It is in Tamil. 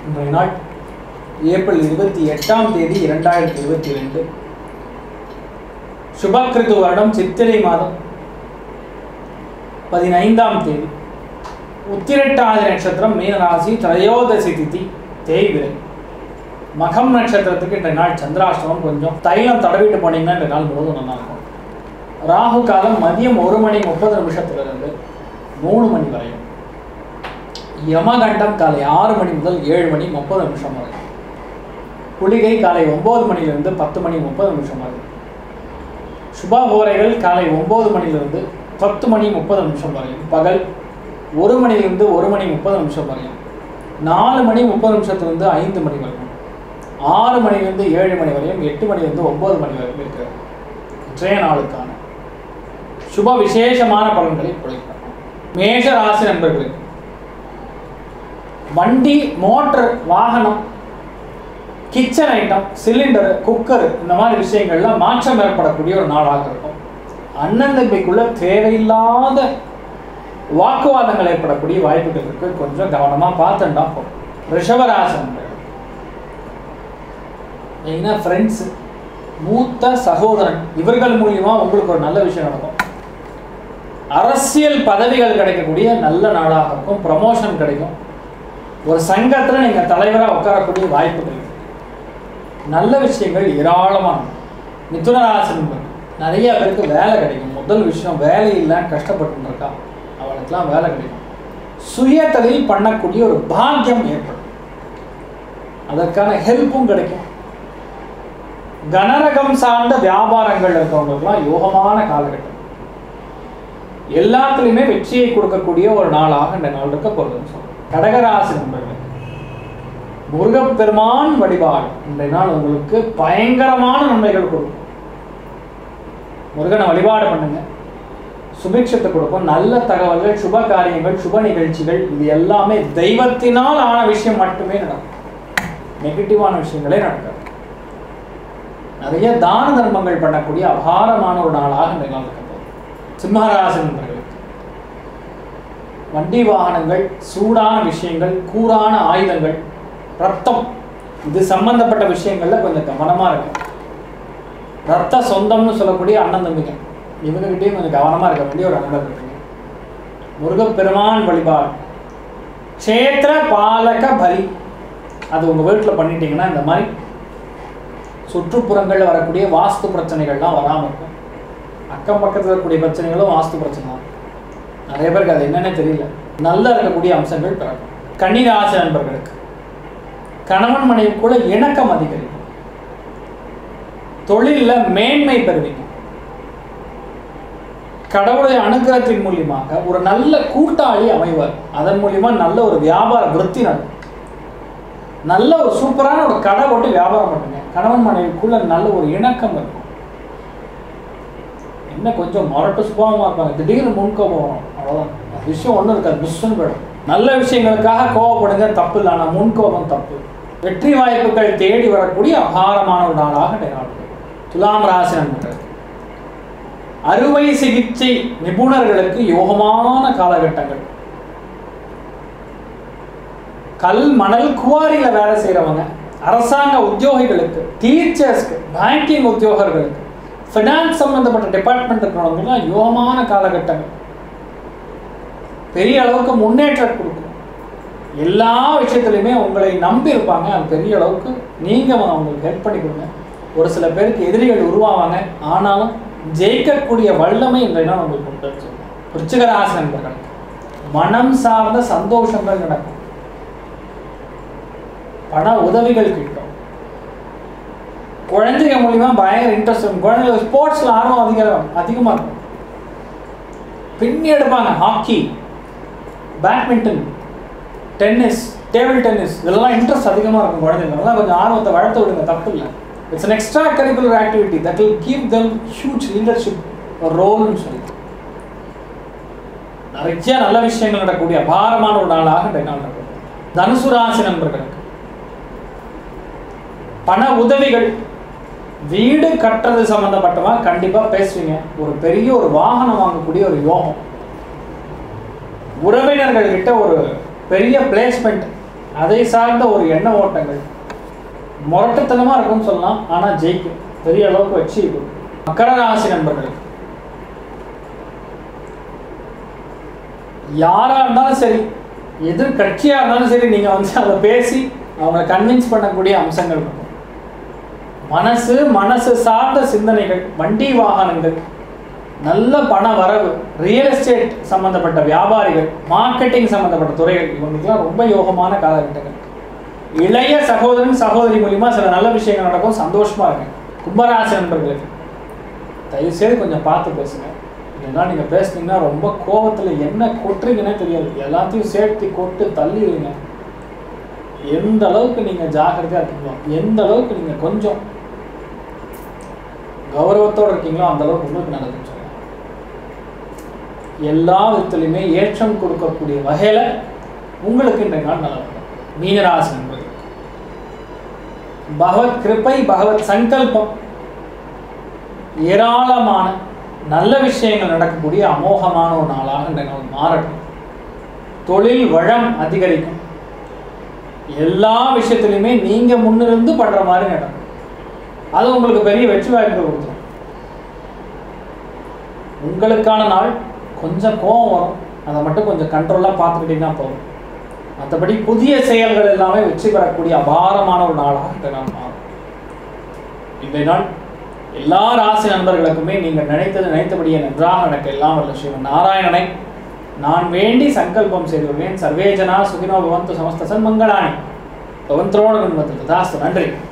இன்றைய நாள் ஏப்ரல் இருபத்தி எட்டாம் தேதி இரண்டாயிரத்தி இருபத்தி ரெண்டு சுபக்கிருது வருடம் சித்திரை மாதம் பதினைந்தாம் தேதி உத்திரட்டாதி நட்சத்திரம் மீனராசி திரையோதசி திதி தேய்விரை மகம் நட்சத்திரத்துக்கு இன்றைய நாள் சந்திராஷ்டமம் கொஞ்சம் தைலம் தடவிட்டு போனீங்கன்னா இந்த நாள் முழுவதும் நல்லா இருக்கும் ராகு காலம் மதியம் ஒரு மணி முப்பது நிமிஷத்திலிருந்து மூணு மணி வரையும் யமகண்டம் காலை ஆறு மணி முதல் ஏழு மணி முப்பது நிமிஷம் வரை குளிகை காலை ஒம்பது மணிலிருந்து பத்து மணி முப்பது நிமிஷம் வரை சுபஹோரைகள் காலை ஒம்பது மணிலிருந்து பத்து மணி முப்பது நிமிஷம் வரையும் பகல் ஒரு மணிலிருந்து ஒரு மணி முப்பது நிமிஷம் வரையும் நாலு மணி முப்பது நிமிஷத்துலேருந்து ஐந்து மணி வரையும் ஆறு மணிலிருந்து ஏழு மணி வரையும் எட்டு மணிலிருந்து ஒம்பது மணி வரையும் இருக்கிறது இன்றைய நாளுக்கான சுப விசேஷமான பலன்களை குறைக்கலாம் மேஷ ராசி நண்பர்களுக்கு வண்டி மோட்டர் வாகனம் கிச்சன் ஐட்டம் சிலிண்டர் குக்கர் இந்த மாதிரி விஷயங்கள்ல மாற்றம் ஏற்படக்கூடிய ஒரு நாளாக இருக்கும் அண்ணன் தம்பிக்குள்ள தேவையில்லாத வாக்குவாதங்கள் ஏற்படக்கூடிய வாய்ப்புகள் இருக்கு கொஞ்சம் கவனமா பார்த்துட்டா போகும் ரிஷபராசன் மெயினாக ஃப்ரெண்ட்ஸ் மூத்த சகோதரன் இவர்கள் மூலியமா உங்களுக்கு ஒரு நல்ல விஷயம் நடக்கும் அரசியல் பதவிகள் கிடைக்கக்கூடிய நல்ல நாளாக இருக்கும் ப்ரமோஷன் கிடைக்கும் ஒரு சங்கத்தில் நீங்கள் தலைவராக உட்காரக்கூடிய வாய்ப்புகள் இருக்கு. நல்ல விஷயங்கள் ஏராளமான மிதுனராசன் நிறைய பேருக்கு வேலை கிடைக்கும் முதல் விஷயம் வேலை இல்லை கஷ்டப்பட்டு இருக்கா அவளுக்கெல்லாம் வேலை கிடைக்கும் சுயதொழில் பண்ணக்கூடிய ஒரு பாக்கியம் ஏற்படும் அதற்கான ஹெல்ப்பும் கிடைக்கும் கனரகம் சார்ந்த வியாபாரங்கள் இருக்கவங்களுக்குலாம் யோகமான காலகட்டம் எல்லாத்துலேயுமே வெற்றியை கொடுக்கக்கூடிய ஒரு நாளாக இந்த நாள் இருக்க போகுதுன்னு சொல்றேன் கடகராசி நண்பர்கள் முருகப்பெருமான் வழிபாடு இன்றைய நாள் உங்களுக்கு பயங்கரமான நன்மைகள் கொடுக்கும் முருகனை வழிபாடு பண்ணுங்க சுபிக்ஷத்தை கொடுக்கும் நல்ல தகவல்கள் சுப காரியங்கள் சுப நிகழ்ச்சிகள் இது எல்லாமே தெய்வத்தினால் ஆன விஷயம் மட்டுமே நடக்கும் நெகட்டிவான விஷயங்களே நடக்காது நிறைய தான தர்மங்கள் பண்ணக்கூடிய அபாரமான ஒரு நாளாக இந்த நாள் இருக்க போகுது சிம்மராசி நண்பர்களுக்கு வண்டி வாகனங்கள் சூடான விஷயங்கள் கூரான ஆயுதங்கள் ரத்தம் இது சம்பந்தப்பட்ட விஷயங்கள்ல கொஞ்சம் கவனமா இருக்கும் ரத்த சொந்தம்னு சொல்லக்கூடிய அண்ணன் தம்பிங்க இவங்ககிட்டயும் கொஞ்சம் கவனமா இருக்க வேண்டிய ஒரு அன்பர் இருக்குங்க முருகப்பெருமான் வழிபாடு க்ஷேத்திர பாலக பலி அது உங்க வீட்டுல பண்ணிட்டீங்கன்னா இந்த மாதிரி சுற்றுப்புறங்கள்ல வரக்கூடிய வாஸ்து பிரச்சனைகள்லாம் வராம இருக்கும் அக்கம் பக்கத்துல இருக்கக்கூடிய பிரச்சனைகளும் வாஸ்து பிரச்சனை தான் நிறைய பேருக்கு அது என்னன்னே தெரியல நல்லா இருக்கக்கூடிய அம்சங்கள் பிறக்கும் கன்னிராசி நண்பர்களுக்கு கணவன் மனைவிக்குள்ள இணக்கம் அதிகரிக்கும் தொழில்ல மேன்மை பெறுவீங்க கடவுளுடைய அனுகிரகத்தின் மூலியமாக ஒரு நல்ல கூட்டாளி அமைவார் அதன் மூலியமா நல்ல ஒரு வியாபார விருத்தி நடக்கும் நல்ல ஒரு சூப்பரான ஒரு கடை போட்டு வியாபாரம் பண்ணுங்க கணவன் மனைவிக்குள்ள நல்ல ஒரு இணக்கம் இருக்கும் என்ன கொஞ்சம் மொரட்டு சுபாவமா இருப்பாங்க திடீர்னு முன்கோபம் வரும் அவ்வளோதான் அந்த விஷயம் ஒன்றும் இருக்காது மிஸ்ஸுன்னு போயிடும் நல்ல விஷயங்களுக்காக கோவப்படுங்க தப்பு இல்லை ஆனால் முன்கோபம் தப்பு வெற்றி வாய்ப்புகள் தேடி வரக்கூடிய அபாரமான ஒரு நாளாக இந்த நாள் இருக்கு. துலாம் ராசி நண்பர்கள் அறுவை சிகிச்சை நிபுணர்களுக்கு யோகமான காலகட்டங்கள் கல் மணல் குவாரியில வேலை செய்றவங்க அரசாங்க உத்தியோகிகளுக்கு டீச்சர்ஸ்க்கு பேங்கிங் உத்தியோகர்களுக்கு ஃபினான்ஸ் சம்பந்தப்பட்ட டிபார்ட்மெண்ட் இருக்கிறவங்கலாம் யோகமான காலகட்டங்கள் பெரிய அளவுக்கு முன்னேற்றம் கொடுக்கும் எல்லா விஷயத்துலையுமே உங்களை நம்பி இருப்பாங்க அது பெரிய அளவுக்கு நீங்கள் அவங்களுக்கு ஹெல்ப் பண்ணி கொடுங்க ஒரு சில பேருக்கு எதிரிகள் உருவாவாங்க ஆனாலும் ஜெயிக்கக்கூடிய வல்லமை இன்றைய நாள் உங்களுக்கு உண்டு சொல்லுவோம் விருச்சிகராசி நண்பர்களுக்கு மனம் சார்ந்த சந்தோஷங்கள் நடக்கும் பண உதவிகள் கிட்டும் குழந்தைங்க மூலியமா பயங்கர இன்ட்ரெஸ்ட் இருக்கும் குழந்தைங்க ஸ்போர்ட்ஸ்ல ஆர்வம் அதிகம் அதிகமா இருக்கும் பின்னி எடுப்பாங்க hockey badminton tennis table tennis இதெல்லாம் இன்ட்ரெஸ்ட் அதிகமாக இருக்கும் குழந்தைங்க அதெல்லாம் கொஞ்சம் ஆர்வத்தை வளர்த்து விடுங்க தப்பு இல்லை it's an extra curricular activity that will give them huge leadership ரோல்னு சொல்லி நிறைய நல்ல விஷயங்கள் நடக்கக்கூடிய அபாரமான ஒரு நாளாக இந்த நாள் நடக்கும் தனுசு ராசி நண்பர்களுக்கு பண உதவிகள் வீடு கட்டுறது சம்பந்தப்பட்டவா கண்டிப்பா பேசுவீங்க ஒரு பெரிய ஒரு வாகனம் வாங்கக்கூடிய ஒரு யோகம் உறவினர்கள் கிட்ட ஒரு பெரிய பிளேஸ்மெண்ட் அதை சார்ந்த ஒரு எண்ண ஓட்டங்கள் முரட்டுத்தனமா இருக்கும்னு சொல்லலாம் ஆனா ஜெயிக்கும் பெரிய அளவுக்கு வச்சு மக்கர ராசி நண்பர்களுக்கு யாரா இருந்தாலும் சரி எதிர்கட்சியா இருந்தாலும் சரி நீங்க வந்து அதை பேசி அவங்களை கன்வின்ஸ் பண்ணக்கூடிய அம்சங்கள் இருக்கும் மனசு மனசு சார்ந்த சிந்தனைகள் வண்டி வாகனங்கள் நல்ல பண வரவு ரியல் எஸ்டேட் சம்பந்தப்பட்ட வியாபாரிகள் மார்க்கெட்டிங் சம்பந்தப்பட்ட துறைகள் இவங்களுக்குலாம் ரொம்ப யோகமான காலகட்டங்கள் இளைய சகோதரன் சகோதரி மூலியமா சில நல்ல விஷயங்கள் நடக்கும் சந்தோஷமா இருக்கு கும்பராசி நண்பர்களுக்கு தயவு செய்து கொஞ்சம் பார்த்து பேசுங்க இல்லைன்னா நீங்க பேசுனீங்கன்னா ரொம்ப கோபத்துல என்ன கொட்டுறீங்கன்னே தெரியாது எல்லாத்தையும் சேர்த்து கொட்டு தள்ளிடுவீங்க எந்த அளவுக்கு நீங்க ஜாக்கிரதையா இருக்கீங்களோ எந்த அளவுக்கு நீங்க கொஞ்சம் கௌரவத்தோட இருக்கீங்களோ அந்த அளவுக்கு உங்களுக்கு நல்லதுன்னு சொல்லலாம் எல்லா விதத்துலையுமே ஏற்றம் கொடுக்கக்கூடிய வகையில உங்களுக்கு இன்றைய நாள் நல்லா இருக்கும் மீனராசி நண்பர்கள் பகவத் கிருபை பகவத் சங்கல்பம் ஏராளமான நல்ல விஷயங்கள் நடக்கக்கூடிய அமோகமான ஒரு நாளாக இன்றைய நாள் மாறட்டும் தொழில் வளம் அதிகரிக்கும் எல்லா விஷயத்துலையுமே நீங்க முன்னிருந்து பண்ற மாதிரி நடக்கும் அது உங்களுக்கு பெரிய வெற்றி வாய்ப்பு கொடுத்துரும் உங்களுக்கான நாள் கொஞ்சம் கோபம் வரும் அதை மட்டும் கொஞ்சம் கண்ட்ரோலாக பார்த்துக்கிட்டீங்கன்னா போதும் மற்றபடி புதிய செயல்கள் எல்லாமே வெற்றி பெறக்கூடிய அபாரமான ஒரு நாளாக இந்த நாள் மாறும் இன்றைய நாள் எல்லா ராசி நண்பர்களுக்குமே நீங்கள் நினைத்தது நினைத்தபடியே நன்றாக நடக்க எல்லாம் வல்ல ஸ்ரீமன் நாராயணனை நான் வேண்டி சங்கல்பம் செய்துள்ளேன் சர்வேஜனா சுகினோ பவந்து சமஸ்த சன்மங்களானி பவந்தரோட நண்பத்தில் தாஸ்து நன்றி